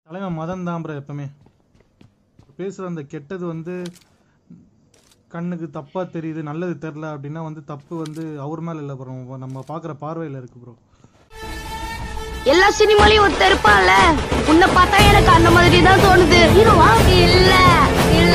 தலைவன் மதன் தான் ப்ரோ எப்பவுமே பேசுகிற அந்த கெட்டது வந்து கண்ணுக்கு தப்பாக தெரியுது நல்லது தெரில அப்படின்னா வந்து தப்பு வந்து அவர் மேலே இல்லை ப்ரோ நம்ம பார்க்குற பார்வையில் இருக்கு ப்ரோ எல்லா சினிமாலையும் ஒருத்தர் இருப்பான்ல உன்னை பார்த்தா எனக்கு அந்த மாதிரி தான் தோணுது ஹீரோவா இல்ல இல்ல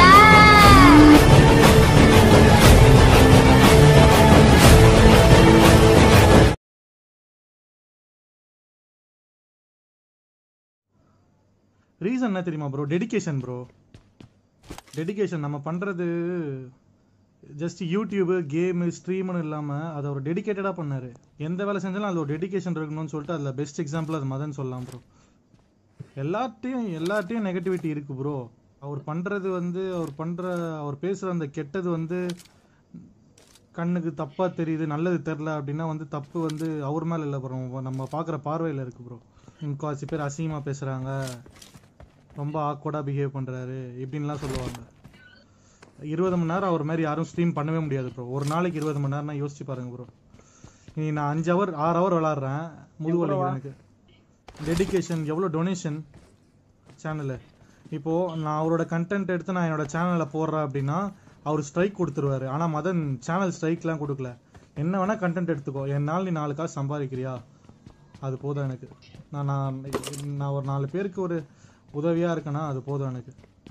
ரீசன் என்ன தெரியுமா ப்ரோ டெடிகேஷன் ப்ரோ டெடிகேஷன் நம்ம பண்ணுறது ஜஸ்ட் யூடியூபு கேமு ஸ்ட்ரீம்னு இல்லாமல் அதை ஒரு டெடிகேட்டடாக பண்ணார் எந்த வேலை செஞ்சாலும் அதில் ஒரு டெடிகேஷன் இருக்கணும்னு சொல்லிட்டு அதில் பெஸ்ட் எக்ஸாம்பிள் அது மதன் சொல்லலாம் ப்ரோ எல்லாத்தையும் எல்லாத்தையும் நெகட்டிவிட்டி இருக்குது ப்ரோ அவர் பண்ணுறது வந்து அவர் பண்ணுற அவர் பேசுகிற அந்த கெட்டது வந்து கண்ணுக்கு தப்பாக தெரியுது நல்லது தெரில அப்படின்னா வந்து தப்பு வந்து அவர் மேலே இல்லை ப்ரோ நம்ம பார்க்குற பார்வையில் இருக்குது ப்ரோ முக்கால்வாசி பேர் அசிங்கமாக பேசுகிறாங்க ரொம்ப ஆக்வர்டாக பிஹேவ் பண்ணுறாரு இப்படின்லாம் சொல்லுவாங்க இருபது மணி நேரம் அவர் மாதிரி யாரும் ஸ்ட்ரீம் பண்ணவே முடியாது ப்ரோ ஒரு நாளைக்கு இருபது மணி நேரம்னா யோசிச்சு பாருங்க ப்ரோ நீ நான் அஞ்சு ஹவர் ஆறு ஹவர் விளாட்றேன் முதுகு எனக்கு டெடிகேஷன் எவ்வளோ டொனேஷன் சேனலு இப்போது நான் அவரோட கண்டென்ட் எடுத்து நான் என்னோட சேனலில் போடுறேன் அப்படின்னா அவர் ஸ்ட்ரைக் கொடுத்துருவாரு ஆனால் மதன் சேனல் ஸ்ட்ரைக்லாம் கொடுக்கல என்ன வேணால் கண்டென்ட் எடுத்துக்கோ என்னால் நீ நாலு காசு சம்பாதிக்கிறியா அது போதும் எனக்கு நான் நான் நான் ஒரு நாலு பேருக்கு ஒரு உதவியாக இருக்கேன்னா அது போதும் எனக்கு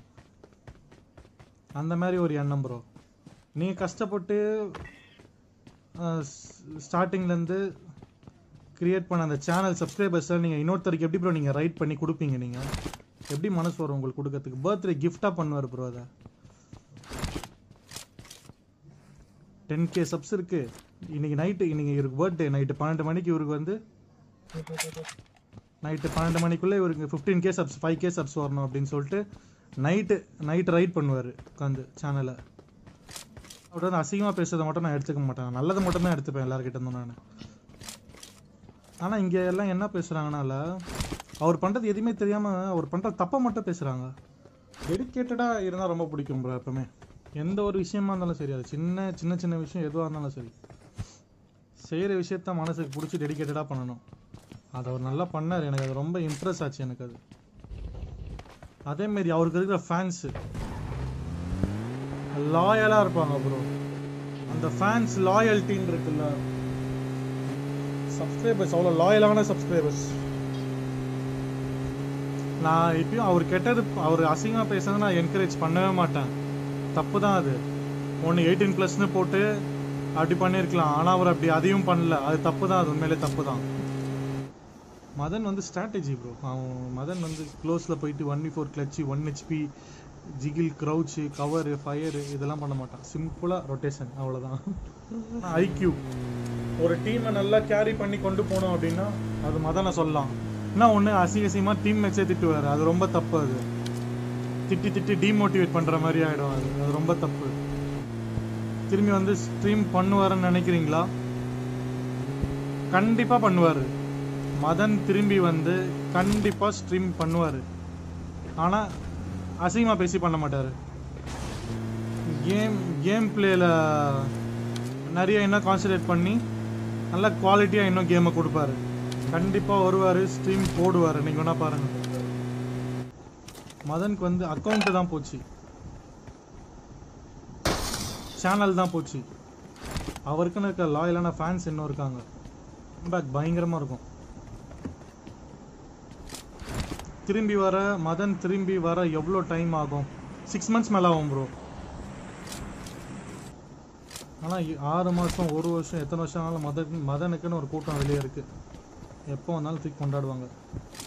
அந்த மாதிரி ஒரு எண்ணம் ப்ரோ நீங்கள் கஷ்டப்பட்டு ஸ்டார்டிங்லேருந்து கிரியேட் பண்ண அந்த சேனல் சப்ஸ்கிரைபர்ஸை நீங்கள் இன்னொருத்தருக்கு எப்படி ப்ரோ நீங்கள் ரைட் பண்ணி கொடுப்பீங்க நீங்கள் எப்படி மனசு வரும் உங்களுக்கு கொடுக்கறதுக்கு பர்த்டே கிஃப்டாக பண்ணுவார் ப்ரோ அதை டென் கே சப்ஸ் இருக்கு இன்னைக்கு நைட்டு இன்னைக்கு இவருக்கு பர்த்டே நைட்டு பன்னெண்டு மணிக்கு இவருக்கு வந்து நைட்டு பன்னெண்டு மணிக்குள்ளே இவருக்கு fifteen K subs five K subs வரணும் அப்படின்னு சொல்லிட்டு நைட்டு நைட்டு ரைட் பண்ணுவார் உட்காந்து சேனலை அவர் வந்து அசிங்கமாக பேசுறதை மட்டும் நான் எடுத்துக்க மாட்டேன் நல்லதை மட்டும் தான் எடுத்துப்பேன் எல்லாருக்கிட்ட இருந்தும் நான் ஆனால் இங்கே எல்லாம் என்ன பேசுகிறாங்கனால அவர் பண்ணுறது எதுவுமே தெரியாமல் அவர் பண்ணுற தப்பை மட்டும் பேசுகிறாங்க டெடிக்கேட்டடாக இருந்தால் ரொம்ப பிடிக்கும் ப்ரோ எப்பவுமே எந்த ஒரு விஷயமா இருந்தாலும் சரி அது சின்ன சின்ன சின்ன விஷயம் எதுவாக இருந்தாலும் சரி செய்கிற விஷயத்த மனசுக்கு பிடிச்சி டெடிக்கேட்டடாக பண்ணணும் அதை அவர் நல்லா பண்ணார் எனக்கு அது ரொம்ப இம்ப்ரெஸ் ஆச்சு எனக்கு அது அதேமாரி அவருக்கு இருக்கிற ஃபேன்ஸு லாயலாக இருப்பாங்க ப்ரோ அந்த ஃபேன்ஸ் லாயல்ட்டின்னு இருக்குல்ல சப்ஸ்கிரைபர்ஸ் அவ்வளோ லாயலான சப்ஸ்கிரைபர்ஸ் நான் இப்பயும் அவர் கெட்டது அவர் அசிங்கமாக பேசுறதை நான் என்கரேஜ் பண்ணவே மாட்டேன் தப்பு தான் அது ஒன்று எயிட்டீன் ப்ளஸ்னு போட்டு அப்படி பண்ணியிருக்கலாம் ஆனால் அவர் அப்படி அதையும் பண்ணல அது தப்பு தான் அது உண்மையிலே தப்பு தான் மதன் வந்து ஸ்ட்ராட்டஜி ப்ரோ அவன் மதன் வந்து க்ளோஸில் போயிட்டு one V four clutch one HP ஜிகில் க்ரௌச்சு கவர் ஃபயரு இதெல்லாம் பண்ண மாட்டான் சிம்பிளாக ரொட்டேஷன் அவ்வளோதான் ஐக்யூ ஒரு டீமை நல்லா கேரி பண்ணி கொண்டு போனோம் அப்படின்னா அது மதனை சொல்லலாம் என்ன ஒன்று அசிங்க அசிங்கமாக டீம் மேட்சே திட்டுவார் அது ரொம்ப தப்பு அது திட்டி திட்டி டீமோட்டிவேட் பண்ணுற மாதிரி ஆகிடும் அது அது ரொம்ப தப்பு திரும்பி வந்து ஸ்ட்ரீம் பண்ணுவாருன்னு நினைக்கிறீங்களா கண்டிப்பாக பண்ணுவார் மதன் திரும்பி வந்து கண்டிப்பாக ஸ்ட்ரீம் பண்ணுவார் ஆனால் அசிங்கமாக பேசி பண்ண மாட்டார் கேம் கேம் பிளேயில் நிறைய இன்னும் கான்சன்ட்ரேட் பண்ணி நல்ல குவாலிட்டியாக இன்னும் கேமை கொடுப்பாரு கண்டிப்பாக வருவார் ஸ்ட்ரீம் போடுவார் நீங்கள் வேணால் பாருங்கள் மதனுக்கு வந்து அக்கௌண்ட்டு தான் போச்சு சேனல் தான் போச்சு அவருக்குன்னு இருக்க லாயலான ஃபேன்ஸ் இன்னும் இருக்காங்க பேக் பயங்கரமாக இருக்கும் திரும்பி வர மதன் திரும்பி வர எவ்வளோ டைம் ஆகும் சிக்ஸ் மந்த்ஸ் மேலே ஆகும் ப்ரோ ஆனால் ஆறு மாதம் ஒரு வருஷம் எத்தனை வருஷம் ஆனாலும் மதன் மதனுக்குன்னு ஒரு கூட்டம் வெளியே இருக்குது எப்போ வந்தாலும் தூக்கி கொண்டாடுவாங்க